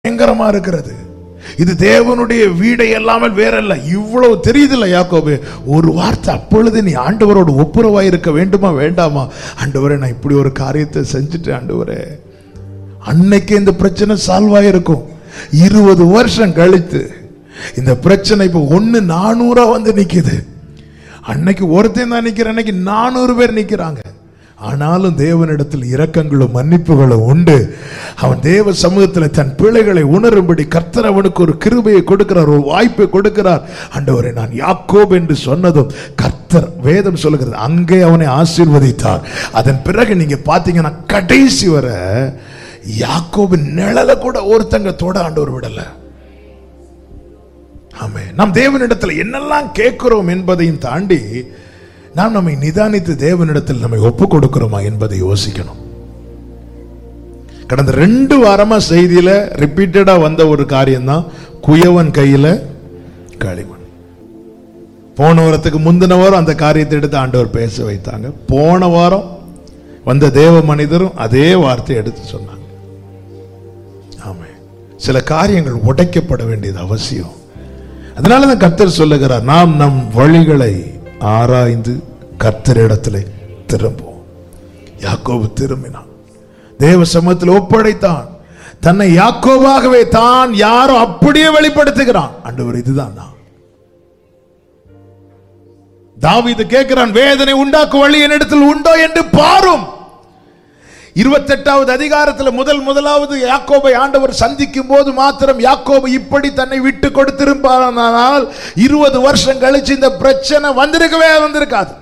பயங்கரமா இருக்கிறது இது தேவனுடைய வீடை எல்லாமல் வேறல்ல இவ்வளவு தெரியுதுல்ல யாக்கோபு ஒரு வார்த்தை அப்பொழுது நீ ஆண்டவரோடு ஒப்புரவாய் இருக்க வேண்டுமா வேண்டாமா ஆண்டவரே நான் இப்படி ஒரு காரியத்தை செஞ்சுட்டேன் ஆண்டவரே அன்னைக்கு இந்த பிரச்சனை சால்வ் ஆயிருக்கும் இருபது வருஷம் கழித்து இந்த பிரச்சனை இப்போ ஒன்னு நானூறா வந்து நிக்குது அன்னைக்கு ஒருத்தன் தான் நிக்கிற அன்னைக்கு நானூறு பேர் நிக்கிறாங்க ஆனாலும் தேவனிடத்தில் இரக்கங்களும் மன்னிப்புகளும் உண்டு அவன் தேவ சமூகத்தில் தன் பிள்ளைகளை உணரும்படி கர்த்தர் அவனுக்கு ஒரு கிருபையை கொடுக்கிறார் ஒரு வாய்ப்பை கொடுக்கிறார் ஆண்டவரை நான் யாக்கோப் என்று சொன்னதும் கர்த்தர் வேதம் சொல்லுகிறது அங்கே அவனை ஆசீர்வதித்தார் அதன் பிறகு நீங்க பாத்தீங்கன்னா கடைசி வரை யாக்கோபின் நிழலை கூட ஒருத்தங்க தொட ஆண்டவர் விடல ஆமே நாம் தேவனிடத்தில் என்னெல்லாம் கேட்கிறோம் என்பதையும் தாண்டி நாம் நம்மை நிதானித்து தேவனிடத்தில் நம்மை ஒப்பு கொடுக்கிறோமா என்பதை யோசிக்கணும் கடந்த ரெண்டு வாரமா செய்தியில ரிப்பீட்டடா வந்த ஒரு காரியம்தான் குயவன் கையில களிமண் போன வாரத்துக்கு முந்தின வாரம் அந்த காரியத்தை எடுத்து ஆண்டவர் பேச வைத்தாங்க போன வாரம் வந்த தேவ மனிதரும் அதே வார்த்தை எடுத்து சொன்னாங்க ஆமே சில காரியங்கள் உடைக்கப்பட வேண்டியது அவசியம் அதனால தான் கர்த்தர் சொல்லுகிறார் நாம் நம் வழிகளை ஆராய்ந்து கர்த்தரிடத்திலே திரும்புவோம் யாக்கோபு திரும்பினான் தேவ சமூகத்தில் ஒப்படைத்தான் தன்னை யாக்கோவாகவே தான் யாரோ அப்படியே வெளிப்படுத்துகிறான் ஆண்டவர் இதுதான் நான் தாவீது கேட்கிறான் வேதனை உண்டாக்கும் வழி என்னிடத்தில் உண்டோ என்று பாரும் இருபத்தெட்டாவது அதிகாரத்தில் முதல் முதலாவது யாக்கோபை ஆண்டவர் சந்திக்கும் போது மாத்திரம் யாக்கோபு இப்படி தன்னை விட்டு கொடுத்திருப்பானால் இருபது வருஷம் கழிச்சு இந்த பிரச்சனை வந்திருக்கவே வந்திருக்காது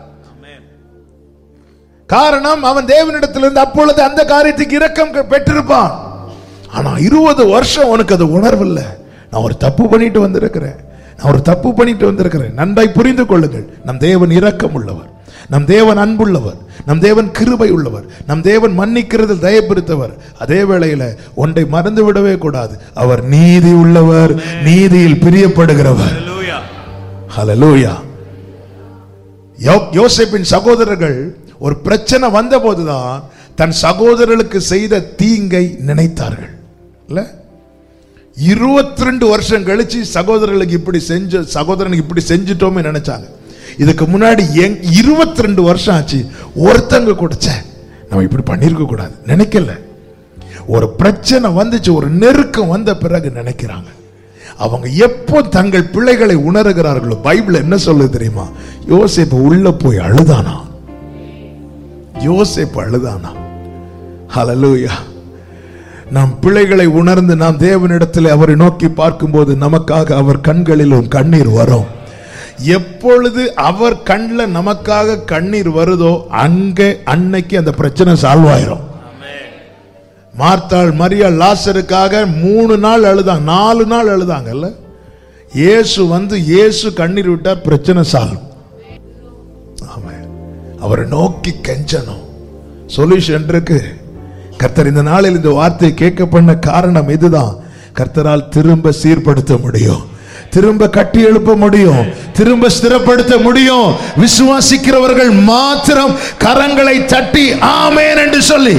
காரணம் அவன் தேவனிடத்திலிருந்து அப்பொழுது அந்த காரியத்துக்கு இரக்கம் பெற்றிருப்பான் ஆனா இருபது வருஷம் உனக்கு அது உணர்வில்லை நான் ஒரு தப்பு பண்ணிட்டு வந்திருக்கிறேன் நான் ஒரு தப்பு பண்ணிட்டு வந்திருக்கிறேன் நன்றாய் புரிந்து கொள்ளுங்கள் நம் தேவன் இரக்கம் உள்ளவர் நம் தேவன் அன்புள்ளவர் நம் தேவன் கிருபை உள்ளவர் நம் தேவன் மன்னிக்கிறதில் தயப்பிருத்தவர் அதே வேளையில ஒன்றை மறந்து விடவே கூடாது அவர் நீதி உள்ளவர் நீதியில் பிரியப்படுகிறவர் ஹalleluya யோ- யோசேப்பின் சகோதரர்கள் ஒரு பிரச்சனை வந்த போதுதான் தன் சகோதரர்களுக்கு செய்த தீங்கை நினைத்தார்கள் இல்ல இருபத்தி ரெண்டு வருஷம் கழிச்சு சகோதரர்களுக்கு இப்படி செஞ்ச சகோதரனுக்கு இப்படி செஞ்சுட்டோமே நினைச்சாங்க இதுக்கு முன்னாடி இருபத்தி ரெண்டு வருஷம் ஆச்சு ஒருத்தங்க கூட ச்சே நம்ம இப்படி பண்ணிருக்க கூடாது நினைக்கல ஒரு பிரச்சனை வந்துச்சு ஒரு நெருக்கம் வந்த பிறகு நினைக்கிறாங்க அவங்க எப்போ தங்கள் பிள்ளைகளை உணர்கிறார்களோ பைபிள் என்ன சொல்லுது தெரியுமா யோசேப்பு உள்ள போய் அழுதானா யோசேப்பு அழுதானா ஹalleluya நாம் பிள்ளைகளை உணர்ந்து நாம் தேவனிடத்தில் அவரை நோக்கி பார்க்கும்போது நமக்காக அவர் கண்களிலும் கண்ணீர் வரும் எப்பொழுது அவர் கண்ணில் நமக்காக கண்ணீர் வருதோ அங்கே அன்னைக்கு அந்த பிரச்சனை சால்வ் ஆயிரும் மார்த்தாள் மரியாள் லாசருக்காக மூணு நாள் அழுதாங்க நாலு நாள் அழுதாங்கல்ல இயேசு வந்து இயேசு கண்ணீர் விட்டார் பிரச்சனை சால்வ் ஆமென் அவரை நோக்கி கெஞ்சணும் சொல்யூஷன் இருக்கு கர்த்தர் இந்த நாளில் இந்த வார்த்தையை கேட்க பண்ண காரணம் இதுதான் கர்த்தரால் திரும்ப சீர்படுத்த முடியும் திரும்ப கட்டி எழுப்ப முடியும் திரும்ப ஸ்திரப்படுத்த முடியும் விசுவாசிக்கிறவர்கள் மாத்திரம் கரங்களை தட்டி ஆமேன் என்று சொல்லி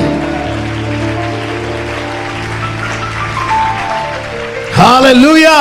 ஹalleluya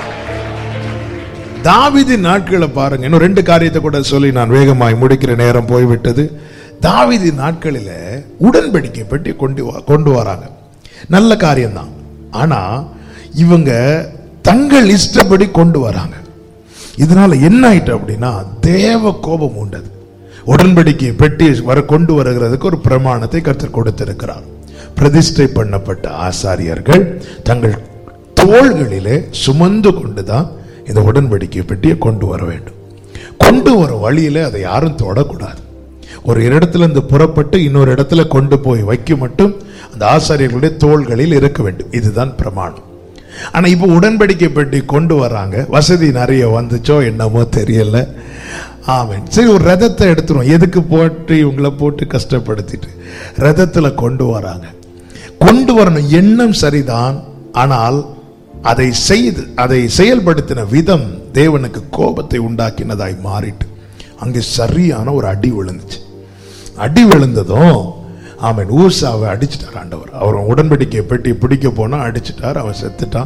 தாவீதின் நாட்களை பாருங்க இன்னும் ரெண்டு காரியத்தை கூட சொல்லி நான் வேகமாய் முடிக்கிற நேரம் போய்விட்டது தாவீதின் நாட்களில உடன்படிக்கை பெட்டி கொண்டு வா- கொண்டு வராங்க நல்ல காரியம்தான் ஆனா இவங்க தங்கள் இஷ்டப்படி கொண்டு வராங்க இதனால என்ன ஆயிட்டு அப்படின்னா தேவ கோபம் உண்டது உடன்படிக்கை பெட்டி வர கொண்டு வருகிறதுக்கு ஒரு பிரமாணத்தை கர்த்தர் கொடுத்திருக்கிறார் பிரதிஷ்டை பண்ணப்பட்ட ஆசாரியர்கள் தங்கள் தோள்களிலே சுமந்து கொண்டுதான் இந்த உடன்படிக்கை பெட்டியை கொண்டு வர வேண்டும் கொண்டு வர வழியில அதை யாரும் தொடக்கூடாது ஒரு இடத்துல இருந்து புறப்பட்டு இன்னொரு இடத்துல கொண்டு போய் வைக்க மட்டும் அந்த ஆசாரியர்களுடைய தோள்களில் இருக்க வேண்டும் இதுதான் பிரமாணம் ஆனா இப்போ உடன்படிக்கை பெட்டி கொண்டு வராங்க வசதி நிறைய வந்துச்சோ என்னமோ தெரியல ஆமென் சரி ஒரு ரதத்தை எடுத்துரும் எதுக்கு போட்டு இவங்கள போட்டு கஷ்டப்படுத்திட்டு ரதத்துல கொண்டு வராங்க கொண்டு வரணும் எண்ணம் சரிதான் ஆனால் அதை செய்து அதை செயல்படுத்தின விதம் தேவனுக்கு கோபத்தை உண்டாக்கினதாய் மாறிட்டு அங்கே சரியான ஒரு அடி விழுந்துச்சு அடி விழுந்ததும் ஆமென் ஊசாவை அடிச்சிட்டார் ஆண்டவர் அவர் உடன்படிக்கை பெட்டி பிடிக்க போனா அடிச்சிட்டார் அவன் செத்துட்டான்